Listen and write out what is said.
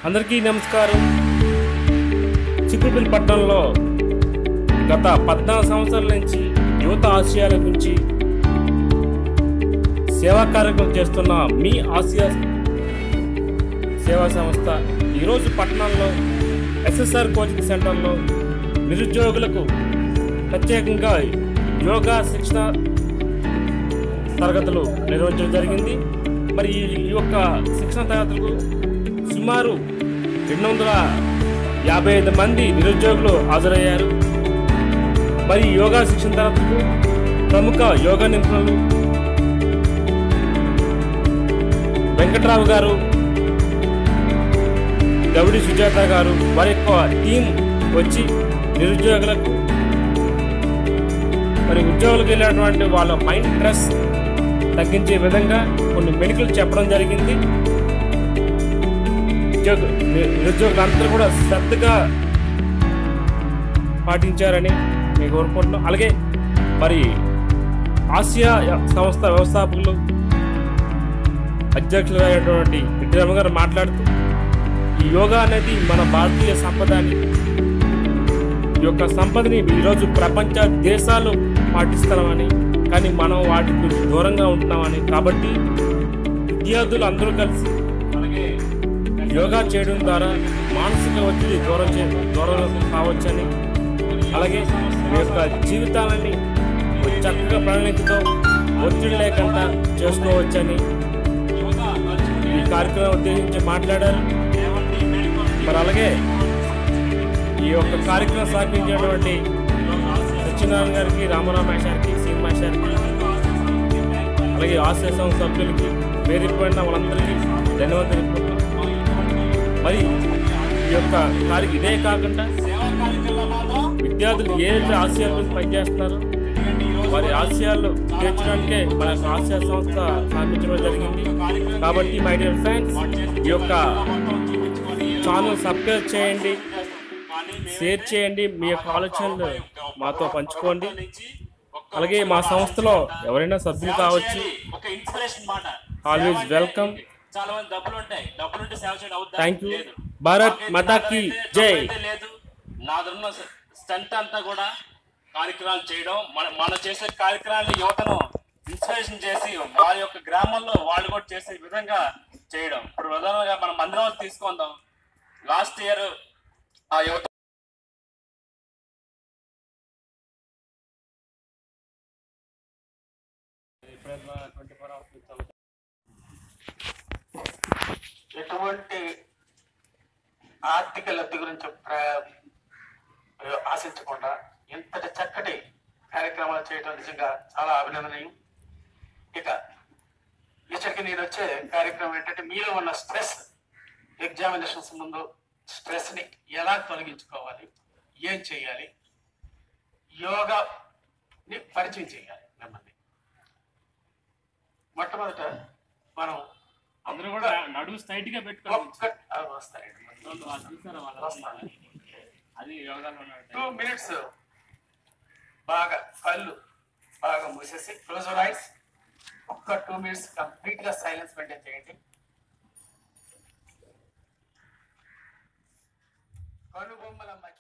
అందరికీ నమస్కారం చిక్కుపల్లి పట్టణంలో గత పద్నాలుగు సంవత్సరాల నుంచి యువత ఆశయాల గురించి సేవా కార్యక్రమం చేస్తున్న మీ ఆసియా సేవా సంస్థ ఈరోజు పట్టణంలో ఎస్ఎస్ఆర్ కోచింగ్ సెంటర్లో నిరుద్యోగులకు ప్రత్యేకంగా యోగా శిక్షణ తరగతులు నిర్వహించడం జరిగింది మరి ఈ ఈ యొక్క శిక్షణ తరగతులకు సుమారు రెండు వందల యాభై ఐదు మంది నిరుద్యోగులు హాజరయ్యారు మరి ఈ యోగా శిక్షణ తరగతులకు ప్రముఖ యోగా నిపుణులు వెంకట్రావు గారు గౌడి సుజాత గారు వారి యొక్క టీం వచ్చి నిరుద్యోగులకు మరి ఉద్యోగులకు వెళ్ళినటువంటి వాళ్ళ మైండ్ స్ట్రెస్ తగ్గించే విధంగా కొన్ని మెడికల్ చెప్పడం జరిగింది ఉద్యోగ ని- నిరుద్యోగులందరూ కూడా శ్రద్ధగా పాటించారని మేము కోరుకుంటున్నాం అలాగే మరి ఆసియా సంస్థ వ్యవస్థాపకులు అధ్యక్షులుగా అయినటువంటి విక్రమ గారు మాట్లాడుతూ ఈ యోగా అనేది మన భారతీయ సంపదని ఈ యొక్క సంపదని ఈరోజు ప్రపంచ దేశాలు పాటిస్తున్నామని కానీ మనం వాటికి దూరంగా ఉంటున్నామని కాబట్టి విద్యార్థులు అందరూ కలిసి అలాగే యోగా చేయడం ద్వారా మానసిక ఒత్తిడి దూరం చే దూరం కావచ్చని అలాగే మీ యొక్క జీవితాలని ఒక చక్కగా ప్రణాళికతో ఒత్తిడి లేకుండా చేసుకోవచ్చని ఈ కార్యక్రమం ఉద్దేశించి మాట్లాడారు మరి అలాగే ఈ యొక్క కార్యక్రమం సహకరించినటువంటి సత్యనారాయణ గారికి రామరామేష్ గారికి శ్రీనివాస్ గారికి అలాగే ఆశయ సంస్థ సభ్యులకి పేరుపోయిన వాళ్ళందరికీ ధన్యవాదాలు తెలుపుకుంటున్నాం మరి ఈ యొక్క కార్య ఇదే కాకుండా విద్యార్థులు ఏ ఆశయాల గురించి పనిచేస్తున్నారో వారి ఆశయాలు తీర్చడానికే మన యొక్క ఆశయ సంస్థ స్థాపించడం జరిగింది కాబట్టి మై డియర్ ఫ్రెండ్స్ ఈ యొక్క ఛానల్ సబ్స్క్రైబ్ చేయండి షేర్ చేయండి మీ యొక్క ఆలోచనలు మాతో పంచుకోండి అలాగే మా సంస్థలో ఎవరైనా సభ్యులు కావచ్చు ఒక ఇన్స్పిరేషన్ మాట ఆల్వేస్ సేవ అంటే వెల్కమ్ చాలా మంది డబ్బులు ఉంటాయి డబ్బులు ఉంటే సేవ చేయడం అవుతా థ్యాంక్ యూ లేదు భారత్ నాకైతే మాతాకి నాకైతే జై డబ్బులైతే లేదు నాదున్న స్టంట్ అంతా కూడా కార్యక్రమాలు చేయడం మన మనం చేసే కార్యక్రమాలను యువతను ఇన్స్పిరేషన్ చేసి వారి యొక్క గ్రామంలో వాళ్ళు కూడా చేసే విధంగా చేయడం ఇప్పుడు ప్రధానంగా మనం మందిరం తీసుకుందాం లాస్ట్ ఇయర్ ఆ యువత ఎటువంటి ఆర్థిక లబ్ధి గురించి ప్ర- ఆశించకుండా ఇంతటి చక్కటి కార్యక్రమాలు చేయడం నిజంగా చాలా అభినందనీయం ఇక ఇచ్చటికి నేను వచ్చే కార్యక్రమం ఏంటంటే మీలో ఉన్న స్ట్రెస్ ఎగ్జామినేషన్స్ ముందు స్ట్రెస్ ని ఎలా తొలగించుకోవాలి ఏం చేయాలి యోగాని పరిచయం చేయాలి మిమ్మల్ని మొట్టమొదట మనం అందరూ కూడా నడుము స్ట్రైట్ గా పెట్టుకోవాలి ఒక్క అవి వస్తాయండి చూసారా వస్తాను అది యోగాలో ఉన్నాడు టూ మినిట్స్ బాగా కళ్ళు బాగా మూసేసి క్లోజ్ ఐస్ ఒక్క టూ మినిట్స్ కంప్లీట్ గా సైలెన్స్ మెయింటైన్ చేయండి కనుబొమ్మల మధ్య